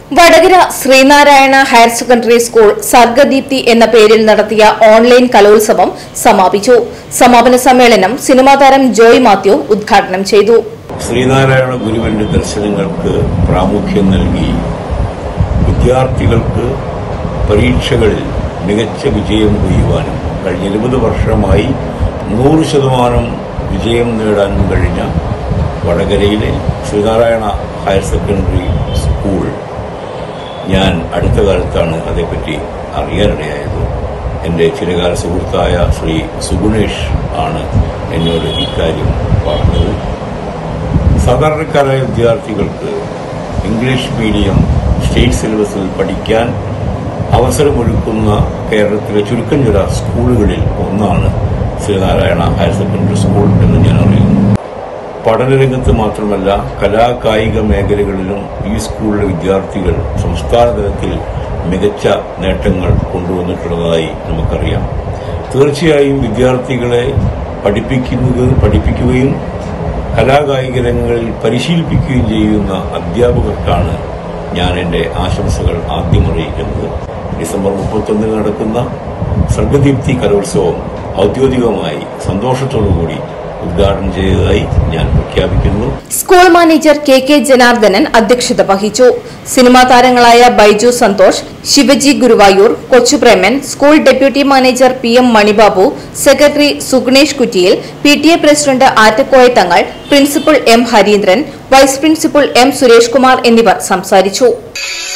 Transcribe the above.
Vadakara Sreenarayana higher secondary school Sargadeepthi എന്ന പേരിൽ നടത്തിയ ഓൺലൈൻ കലോത്സവം സമാപിച്ചു സമാപന സമ്മേളനം സിനിമാ താരം ജോയ് മാത്യു ഉദ്ഘാടനം ചെയ്തു ശ്രീനാരായണ ഗുരുവിന്റെ ദർശനങ്ങൾക്ക് പ്രാമുഖ്യം നൽകി വിദ്യാർത്ഥികൾക്ക് പരീക്ഷകളിൽ മികച്ച വിജയം കൊയ്യുവാനും കഴിഞ്ഞ ഇരുപത് വർഷമായി നൂറ് ശതമാനം വിജയം നേടാനും കഴിഞ്ഞ വടകരയിലെ ശ്രീനാരായണ ഹയർ സെക്കൻഡറി സ്കൂൾ ഞാൻ അടുത്ത കാലത്താണ് അതേപ്പറ്റി അറിയാനിടയായത് എൻ്റെ ചിരകാല സുഹൃത്തായ ശ്രീ സുഗുണേഷ് ആണ് എന്നോട് ഇക്കാര്യം പറഞ്ഞത് സാധാരണക്കാരായ വിദ്യാർത്ഥികൾക്ക് ഇംഗ്ലീഷ് മീഡിയം സ്റ്റേറ്റ് സിലബസിൽ പഠിക്കാൻ അവസരമൊരുക്കുന്ന കേരളത്തിലെ ചുരുക്കം ചില സ്കൂളുകളിൽ ഒന്നാണ് ശ്രീനാരായണ ഹയർ സെക്കൻഡറി സ്കൂൾ എന്ന് ഞാൻ അറിയുന്നു പഠനരംഗത്ത് മാത്രമല്ല കലാകായിക മേഖലകളിലും ഈ സ്കൂളിലെ വിദ്യാർത്ഥികൾ സംസ്ഥാന തലത്തിൽ മികച്ച നേട്ടങ്ങൾ കൊണ്ടുവന്നിട്ടുള്ളതായി നമുക്കറിയാം തീർച്ചയായും വിദ്യാർത്ഥികളെ പഠിപ്പിക്കുന്നത് പഠിപ്പിക്കുകയും കലാകായിക രംഗങ്ങളിൽ പരിശീലിപ്പിക്കുകയും ചെയ്യുന്ന അധ്യാപകർക്കാണ് ഞാൻ എൻ്റെ ആശംസകൾ ആദ്യം അറിയിക്കുന്നത് ഡിസംബർ മുപ്പത്തൊന്നിന് നടക്കുന്ന സർഗദീപ്തി കലോത്സവം ഔദ്യോഗികമായി സന്തോഷത്തോടുകൂടി ഉദ്ഘാടനം ചെയ്തതായി ഞാൻ പ്രഖ്യാപിക്കുന്നു school manager K K Janardhanan അധ്യക്ഷത വഹിച്ചു സിനിമാ താരങ്ങളായ Baiju Santhosh Sivaji Guruvayoor Kochupreman school deputy manager P M Manibabu secretary Sugnesh Kuttiyil P T A president Attakoya Thangal principal M Hareendran vice principal M Suresh Kumar എന്നിവർ സംസാരിച്ചു